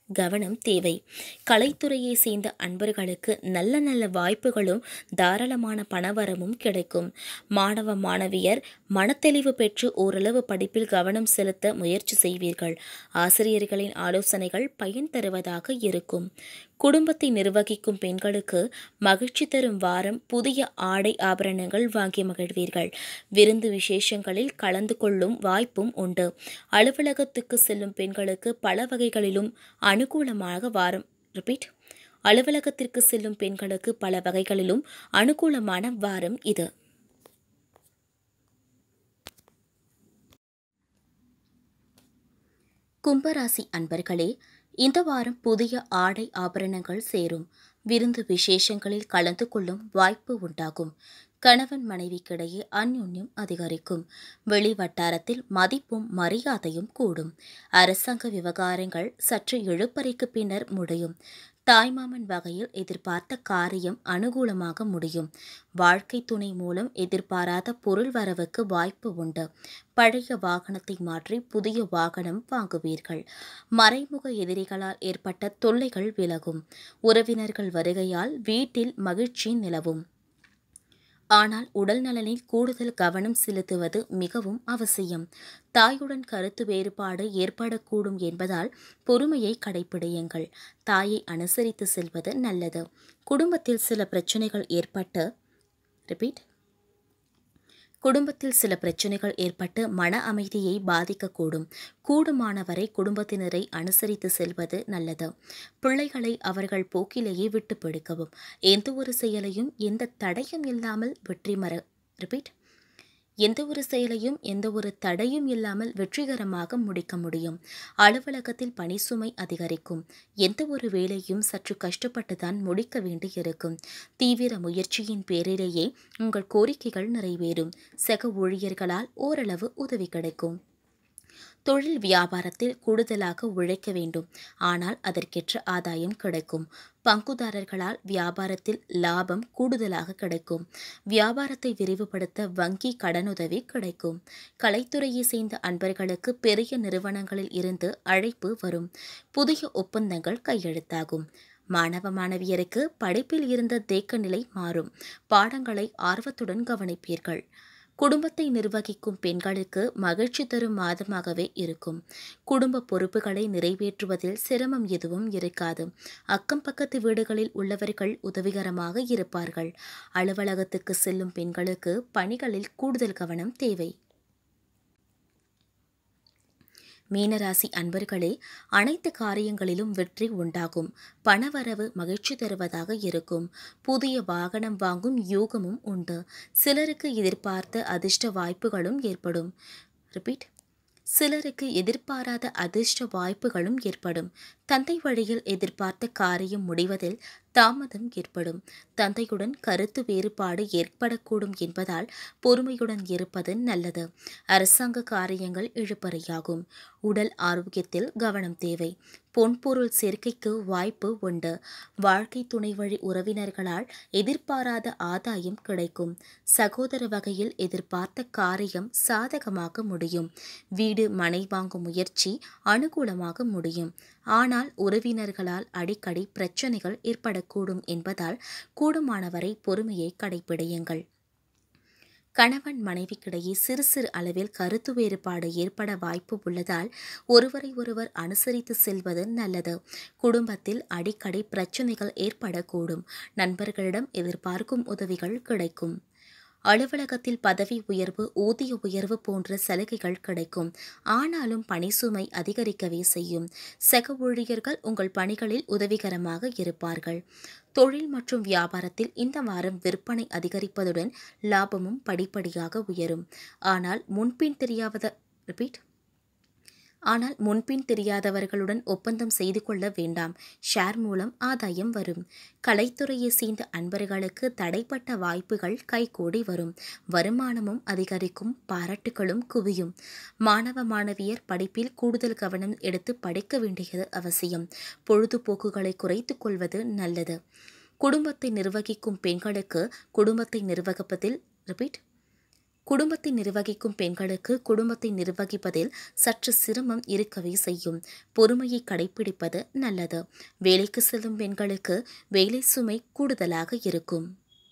Speaker 1: கவனம் தேவை கலைத்துறையை சேர்ந்த அன்பர்களுக்கு நல்ல நல்ல வாய்ப்புகளும் தாராளமான பணவரமும் கிடைக்கும் மாணவ மாணவியர் மனத்தெளிவு பெற்று ஓரளவு படிப்பில் கவனம் செலுத்த முயற்சி செய்வீர்கள் ஆசிரியர்களின் ஆலோசனைகள் பயன் தருவதாக இருக்கும் குடும்பத்தை நிர்வகிக்கும் பெண்களுக்கு மகிழ்ச்சி தரும் வாரம் புதிய ஆடை ஆபரணங்கள் வாங்கி மகிழ்வீர்கள் விருந்து விசேஷங்களில் கலந்து கொள்ளும் வாய்ப்பும் உண்டு அலுவலகத்துக்கு செல்லும் பெண்களுக்கு பல வகைகளிலும் அனுகூலமாக வாரம் ரிப்பீட் அலுவலகத்திற்கு செல்லும் பெண்களுக்கு பல வகைகளிலும் அனுகூலமான வாரம் இது கும்பராசி அன்பர்களே இந்த வாரம் புதிய ஆடை ஆபரணங்கள் சேரும் விருந்து விசேஷங்களில் கலந்து கொள்ளும் வாய்ப்பு உண்டாகும் கணவன் மனைவிக்கிடையே அந்யுன்யம் அதிகரிக்கும் வெளி வட்டாரத்தில் மதிப்பும் மரியாதையும் கூடும் அரசாங்க விவகாரங்கள் சற்று இழுப்பறைக்கு பின்னர் முடியும் தாய்மாமன் வகையில் எதிர்பார்த்த காரியம் அனுகூலமாக முடியும் வாழ்க்கை துணை மூலம் எதிர்பாராத பொருள் வரவுக்கு வாய்ப்பு உண்டு பழைய வாகனத்தை மாற்றி புதிய வாகனம் வாங்குவீர்கள் மறைமுக எதிரிகளால் ஏற்பட்ட தொல்லைகள் விலகும் உறவினர்கள் வருகையால் வீட்டில் மகிழ்ச்சி நிலவும் ஆனால் உடல் நலனில் கூடுதல் கவனம் செலுத்துவது மிகவும் அவசியம் தாயுடன் கருத்து வேறுபாடு ஏற்படக்கூடும் என்பதால் பொறுமையை கடைபிடியுங்கள் தாயை அனுசரித்து செல்வது நல்லது குடும்பத்தில் சில பிரச்சனைகள் ஏற்பட்டு ரிப்பீட் குடும்பத்தில் சில பிரச்சனைகள் ஏற்பட்டு மன அமைதியை பாதிக்கக்கூடும் கூடுமானவரை குடும்பத்தினரை அனுசரித்து செல்வது நல்லது பிள்ளைகளை அவர்கள் போக்கிலேயே விட்டு பிடிக்கவும் எந்த ஒரு செயலையும் எந்த தடையும் இல்லாமல் வெற்றி மர ரிப்பீட் எந்த ஒரு செயலையும் எந்த ஒரு தடையும் இல்லாமல் வெற்றிகரமாக முடிக்க முடியும் அலுவலகத்தில் பணி சுமை அதிகரிக்கும் எந்த ஒரு வேலையும் சற்று கஷ்டப்பட்டுதான் முடிக்க வேண்டியிருக்கும் தீவிர முயற்சியின் பேரிலேயே உங்கள் கோரிக்கைகள் நிறைவேறும் சக ஊழியர்களால் ஓரளவு உதவி கிடைக்கும் தொழில் வியாபாரத்தில் கூடுதலாக உழைக்க வேண்டும் ஆனால் அதற்கேற்ற ஆதாயம் கிடைக்கும் பங்குதாரர்களால் வியாபாரத்தில் லாபம் கூடுதலாக கிடைக்கும் வியாபாரத்தை விரிவுபடுத்த வங்கி கடனுதவி கிடைக்கும் கலைத்துறையை சேர்ந்த அன்பர்களுக்கு பெரிய நிறுவனங்களில் இருந்து அழைப்பு வரும் புதிய ஒப்பந்தங்கள் கையெழுத்தாகும் மாணவ மாணவியருக்கு படிப்பில் இருந்த தேக்க நிலை மாறும் பாடங்களை ஆர்வத்துடன் கவனிப்பீர்கள் குடும்பத்தை நிர்வகிக்கும் பெண்களுக்கு மகிழ்ச்சி தரும் மாதமாகவே இருக்கும் குடும்ப பொறுப்புகளை நிறைவேற்றுவதில் சிரமம் எதுவும் இருக்காது அக்கம் பக்கத்து வீடுகளில் உள்ளவர்கள் உதவிகரமாக இருப்பார்கள் அலுவலகத்துக்கு செல்லும் பெண்களுக்கு பணிகளில் கூடுதல் கவனம் தேவை மீனராசி அன்பர்களே அனைத்து காரியங்களிலும் வெற்றி உண்டாகும் பணவரவு மகிழ்ச்சி தருவதாக இருக்கும் புதிய வாகனம் வாங்கும் யோகமும் உண்டு சிலருக்கு எதிர்பார்த்த அதிர்ஷ்ட வாய்ப்புகளும் ஏற்படும் ரிப்பீட் சிலருக்கு எதிர்பாராத அதிர்ஷ்ட வாய்ப்புகளும் ஏற்படும் தந்தை வழியில் எதிர்பார்த்த காரியம் முடிவதில் தாமதம் ஏற்படும் தந்தையுடன் கருத்து வேறுபாடு ஏற்படக்கூடும் என்பதால் பொறுமையுடன் இருப்பது நல்லது அரசாங்க காரியங்கள் இழுபறையாகும் உடல் ஆரோக்கியத்தில் கவனம் தேவை பொன்பொருள் சேர்க்கைக்கு வாய்ப்பு உண்டு வாழ்க்கை துணை வழி உறவினர்களால் எதிர்பாராத ஆதாயம் கிடைக்கும் சகோதர வகையில் எதிர்பார்த்த காரியம் சாதகமாக முடியும் வீடு மனை வாங்கும் முயற்சி அனுகூலமாக முடியும் ஆனால் உறவினர்களால் அடிக்கடி பிரச்சனைகள் ஏற்படக்கூடும் என்பதால் கூடுமானவரை பொறுமையை கடைபிடியுங்கள் கணவன் மனைவிக்கிடையே சிறு சிறு அளவில் கருத்து வேறுபாடு ஏற்பட வாய்ப்பு உள்ளதால் ஒருவரை ஒருவர் அனுசரித்து செல்வது நல்லது குடும்பத்தில் அடிக்கடி பிரச்சனைகள் ஏற்படக்கூடும் நண்பர்களிடம் எதிர்பார்க்கும் உதவிகள் கிடைக்கும் அலுவலகத்தில் பதவி உயர்வு ஊதிய உயர்வு போன்ற சலுகைகள் கிடைக்கும் ஆனாலும் பணி சுமை அதிகரிக்கவே செய்யும் சக ஊழியர்கள் உங்கள் பணிகளில் உதவிகரமாக இருப்பார்கள் தொழில் மற்றும் வியாபாரத்தில் இந்த வாரம் விற்பனை அதிகரிப்பதுடன் லாபமும் படிப்படியாக உயரும் ஆனால் முன்பின் தெரியாத ரிப்பீட் ஆனால் முன்பின் தெரியாதவர்களுடன் ஒப்பந்தம் செய்து கொள்ள வேண்டாம் ஷேர் மூலம் ஆதாயம் வரும் கலைத்துறையை சேர்ந்த அன்பர்களுக்கு தடைப்பட்ட வாய்ப்புகள் கைகூடி வரும் வருமானமும் அதிகரிக்கும் பாராட்டுகளும் குவியும் மாணவ மாணவியர் படிப்பில் கூடுதல் கவனம் எடுத்து படிக்க வேண்டியது அவசியம் பொழுதுபோக்குகளை குறைத்துக் கொள்வது நல்லது குடும்பத்தை நிர்வகிக்கும் பெண்களுக்கு குடும்பத்தை நிர்வகிப்பதில் ரிப்பீட் குடும்பத்தை நிர்வகிக்கும் பெண்களுக்கு குடும்பத்தை நிர்வகிப்பதில் சற்று சிரமம் இருக்கவே செய்யும் பொறுமையை கடைபிடிப்பது நல்லது வேலைக்கு செல்லும் பெண்களுக்கு வேலை சுமை கூடுதலாக இருக்கும்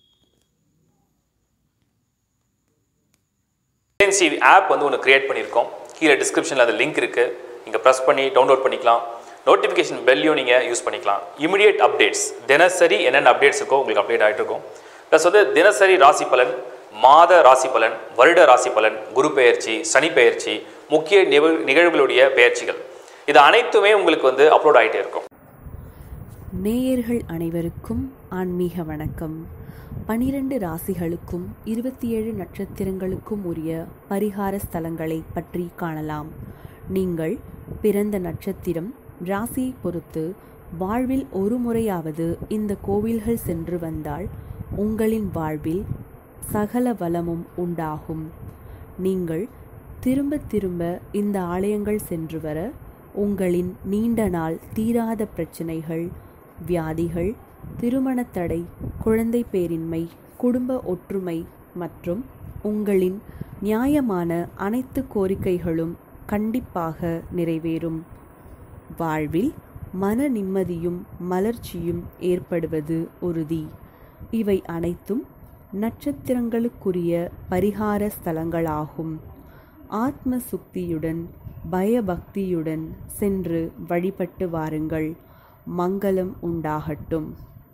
Speaker 2: ஏஎன்சி ஆப் வந்து ஒன்று கிரியேட் பண்ணியிருக்கோம் கீழே டிஸ்கிரிப்ஷனில் அது லிங்க் இருக்குது நீங்கள் ப்ரெஸ் பண்ணி டவுன்லோட் பண்ணிக்கலாம் நோட்டிஃபிகேஷன் பெல்லையும் நீங்கள் யூஸ் பண்ணிக்கலாம் இமிடியேட் அப்டேட்ஸ் தினசரி என்னென்ன அப்டேட்ஸ் இருக்கோ உங்களுக்கு அப்டேட் ஆகிட்டு இருக்கும் ப்ளஸ் வந்து தினசரி ராசி பலன் மாத ராசி பலன் வருட ராசி பலன் குரு பெயர்ச்சி சனி பெயர்ச்சி முக்கிய நிகழ் நிகழ்வுகளுடைய பெயர்ச்சிகள் இது அனைத்துமே உங்களுக்கு வந்து அப்லோட் ஆகிட்டே இருக்கும்
Speaker 3: நேயர்கள் அனைவருக்கும் ஆன்மீக வணக்கம் பனிரெண்டு ராசிகளுக்கும் இருபத்தி ஏழு நட்சத்திரங்களுக்கும் உரிய பரிகார ஸ்தலங்களை பற்றி காணலாம் நீங்கள் பிறந்த நட்சத்திரம் ராசியை பொறுத்து வாழ்வில் ஒரு முறையாவது இந்த கோவில்கள் சென்று வந்தால் உங்களின் வாழ்வில் சகல வளமும் உண்டாகும் நீங்கள் திரும்ப திரும்ப இந்த ஆலயங்கள் சென்று வர உங்களின் நீண்ட நாள் தீராத பிரச்சனைகள் வியாதிகள் திருமணத் தடை குழந்தை பேரின்மை குடும்ப ஒற்றுமை மற்றும் உங்களின் நியாயமான அனைத்து கோரிக்கைகளும் கண்டிப்பாக நிறைவேறும் வாழ்வில் மன நிம்மதியும் மலர்ச்சியும் ஏற்படுவது உறுதி இவை அனைத்தும் நட்சத்திரங்களுக்குரிய பரிகார ஸ்தலங்களாகும் ஆத்ம சுக்தியுடன் பயபக்தியுடன் சென்று வழிபட்டு வாருங்கள் மங்களம் உண்டாகட்டும்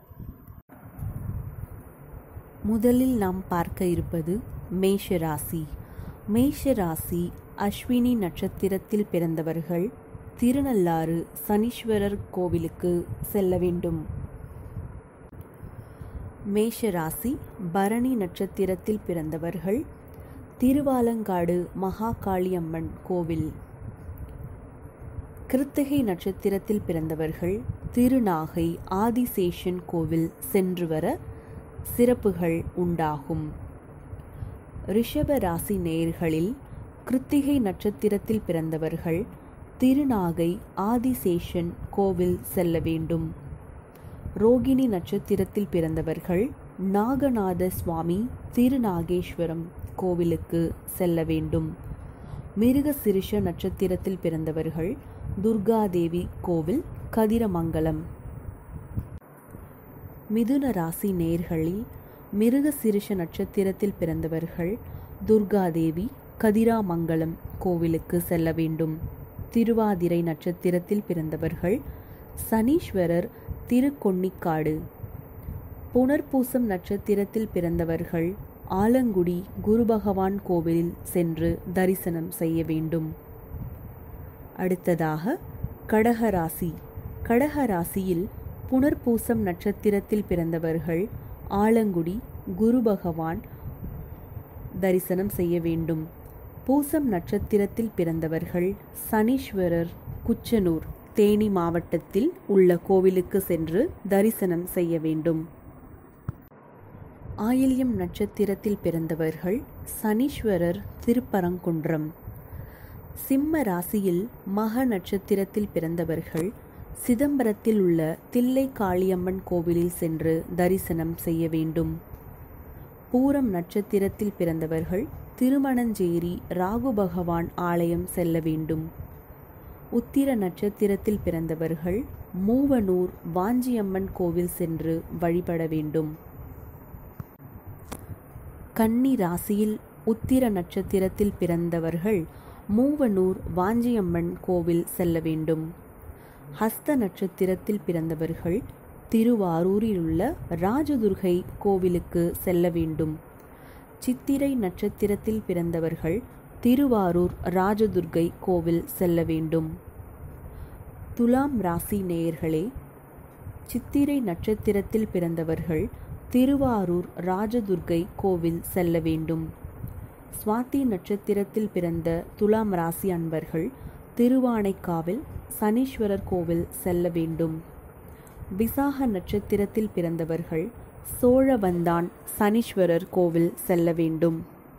Speaker 3: முதலில் நாம் பார்க்க இருப்பது மேஷ ராசி மேஷ ராசி அஸ்வினி நட்சத்திரத்தில் பிறந்தவர்கள் திருநள்ளாறு சனீஸ்வரர் கோவிலுக்கு செல்ல வேண்டும் மேஷ ராசி பரணி நட்சத்திரத்தில் பிறந்தவர்கள் திருவாலங்காடு மகாகாளியம்மன் கோவில் கிருத்திகை நட்சத்திரத்தில் பிறந்தவர்கள் திருநாகை ஆதிசேஷன் கோவில் சென்று வர சிறப்புகள் உண்டாகும் ரிஷப ராசி நேயர்களில் கிருத்திகை நட்சத்திரத்தில் பிறந்தவர்கள் திருநாகை ஆதிசேஷன் கோவில் செல்ல வேண்டும் ரோகிணி நட்சத்திரத்தில் பிறந்தவர்கள் நாகநாத சுவாமி திருநாகேஸ்வரம் கோவிலுக்கு செல்ல வேண்டும் மிருக சிறுஷ நட்சத்திரத்தில் பிறந்தவர்கள் துர்காதேவி கோவில் கதிரமங்கலம் மிதுன ராசி நேர்களில் மிருக சிறுஷ நட்சத்திரத்தில் பிறந்தவர்கள் துர்காதேவி கதிராமங்கலம் கோவிலுக்கு செல்ல வேண்டும் திருவாதிரை நட்சத்திரத்தில் பிறந்தவர்கள் சனீஸ்வரர் திருக்கொன்னிக்காடு புனர்பூசம் நட்சத்திரத்தில் பிறந்தவர்கள் ஆலங்குடி குரு பகவான் கோவிலில் சென்று தரிசனம் செய்ய வேண்டும் அடுத்ததாக கடகராசி கடகராசியில் புனர்பூசம் நட்சத்திரத்தில் பிறந்தவர்கள் ஆலங்குடி குரு பகவான் தரிசனம் செய்ய வேண்டும் பூசம் நட்சத்திரத்தில் பிறந்தவர்கள் சனீஸ்வரர் குச்சனூர் தேனி மாவட்டத்தில் உள்ள கோவிலுக்கு சென்று தரிசனம் செய்ய வேண்டும் ஆயில்யம் நட்சத்திரத்தில் பிறந்தவர்கள் சனீஸ்வரர் திருப்பரங்குன்றம் சிம்ம ராசியில் மக நட்சத்திரத்தில் பிறந்தவர்கள் சிதம்பரத்தில் உள்ள தில்லை காளியம்மன் கோவிலில் சென்று தரிசனம் செய்ய வேண்டும் பூரம் நட்சத்திரத்தில் பிறந்தவர்கள் திருமணஞ்சேரி ராகு பகவான் ஆலயம் செல்ல வேண்டும் உத்திர நட்சத்திரத்தில் பிறந்தவர்கள் மூவனூர் வாஞ்சியம்மன் கோவில் சென்று வழிபட வேண்டும் கன்னி ராசியில் உத்திர நட்சத்திரத்தில் பிறந்தவர்கள் மூவனூர் வாஞ்சியம்மன் கோவில் செல்ல வேண்டும் ஹஸ்த நட்சத்திரத்தில் பிறந்தவர்கள் திருவாரூரில் உள்ள ராஜதுர்கை கோவிலுக்கு செல்ல வேண்டும் சித்திரை நட்சத்திரத்தில் பிறந்தவர்கள் திருவாரூர் ராஜதுர்கை கோவில் செல்ல வேண்டும் துலாம் ராசி நேயர்களே சித்திரை நட்சத்திரத்தில் பிறந்தவர்கள் திருவாரூர் ராஜதுர்கை கோவில் செல்ல வேண்டும் சுவாதி நட்சத்திரத்தில் பிறந்த துலாம் ராசி அன்பர்கள் திருவானைக்காவில் சனீஸ்வரர் கோவில் செல்ல வேண்டும் விசாக நட்சத்திரத்தில் பிறந்தவர்கள் சோழவந்தான் சனீஸ்வரர் கோவில் செல்ல வேண்டும்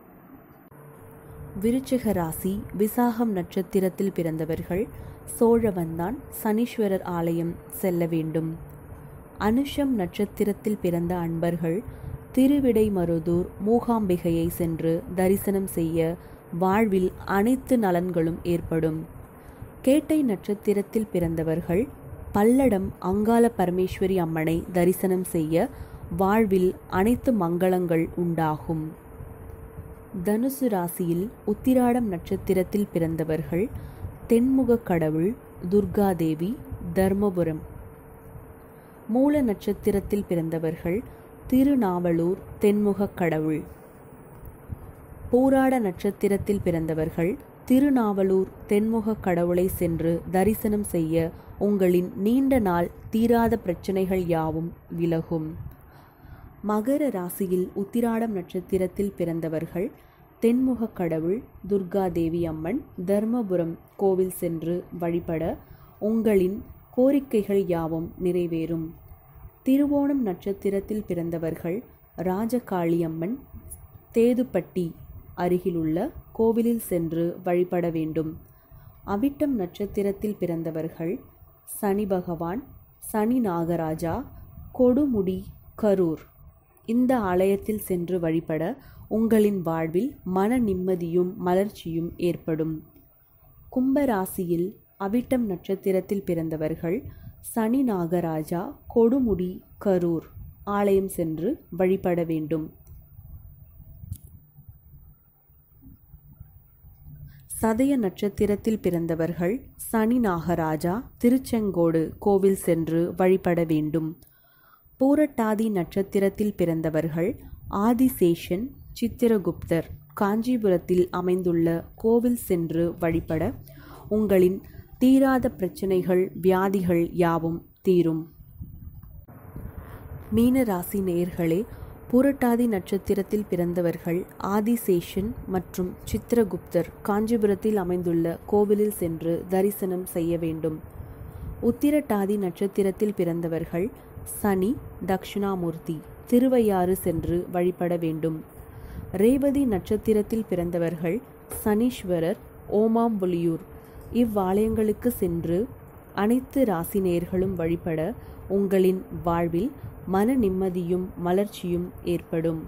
Speaker 3: விருச்சிக ராசி விசாகம் நட்சத்திரத்தில் பிறந்தவர்கள் சோழவந்தான் சனீஸ்வரர் ஆலயம் செல்ல வேண்டும் அனுஷம் நட்சத்திரத்தில் பிறந்த அன்பர்கள் திருவிடைமருதூர் மூகாம்பிகையை சென்று தரிசனம் செய்ய வாழ்வில் அனைத்து நலன்களும் ஏற்படும் கேட்டை நட்சத்திரத்தில் பிறந்தவர்கள் பல்லடம் அங்காள பரமேஸ்வரி அம்மனை தரிசனம் செய்ய வாழ்வில் அனைத்து மங்களங்கள் உண்டாகும் தனுசு ராசியில் உத்திராடம் நட்சத்திரத்தில் பிறந்தவர்கள் தென்முக கடவுள் துர்காதேவி தர்மபுரம் மூல நட்சத்திரத்தில் பிறந்தவர்கள் திருநாவலூர் தென்முக கடவுள் பூராட நட்சத்திரத்தில் பிறந்தவர்கள் திருநாவலூர் தென்முக கடவுளை சென்று தரிசனம் செய்ய உங்களின் நீண்ட நாள் தீராத பிரச்சனைகள் யாவும் விலகும் மகர ராசியில் உத்திராடம் நட்சத்திரத்தில் பிறந்தவர்கள் தென்முக கடவுள் துர்காதேவி அம்மன் தர்மபுரம் கோவில் சென்று வழிபட உங்களின் கோரிக்கைகள் யாவும் நிறைவேறும் திருவோணம் நட்சத்திரத்தில் பிறந்தவர்கள் ராஜகாளியம்மன் தேதுப்பட்டி அருகிலுள்ள கோவிலில் சென்று வழிபட வேண்டும் அவிட்டம் நட்சத்திரத்தில் பிறந்தவர்கள் சனி பகவான் சனி நாகராஜா கொடுமுடி கரூர் இந்த ஆலயத்தில் சென்று வழிபட உங்களின் வாழ்வில் மன நிம்மதியும் மலர்ச்சியும் ஏற்படும் கும்பராசியில் அவிட்டம் நட்சத்திரத்தில் பிறந்தவர்கள் சனி நாகராஜா கொடுமுடி கரூர் ஆலயம் சென்று வழிபட வேண்டும் சதய நட்சத்திரத்தில் பிறந்தவர்கள் சனி நாகராஜா திருச்செங்கோடு கோவில் சென்று வழிபட வேண்டும் பூரட்டாதி நட்சத்திரத்தில் பிறந்தவர்கள் ஆதிசேஷன் சித்திரகுப்தர் காஞ்சிபுரத்தில் அமைந்துள்ள கோவில் சென்று வழிபட உங்களின் தீராத பிரச்சனைகள் வியாதிகள் யாவும் தீரும் மீன ராசி நேயர்களே பூரட்டாதி நட்சத்திரத்தில் பிறந்தவர்கள் ஆதிசேஷன் மற்றும் சித்திரகுப்தர் காஞ்சிபுரத்தில் அமைந்துள்ள கோவிலில் சென்று தரிசனம் செய்ய வேண்டும் உத்திரட்டாதி நட்சத்திரத்தில் பிறந்தவர்கள் சனி தக்ஷிணாமூர்த்தி திருவையாறு சென்று வழிபட வேண்டும் ரேவதி நட்சத்திரத்தில் பிறந்தவர்கள் சனீஸ்வரர் ஓமாம்புலியூர் இவ்வாலயங்களுக்கு சென்று அனைத்து ராசினேர்களும் வழிபட உங்களின் வாழ்வில் மன நிம்மதியும் மலர்ச்சியும் ஏற்படும்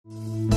Speaker 3: வணக்கம்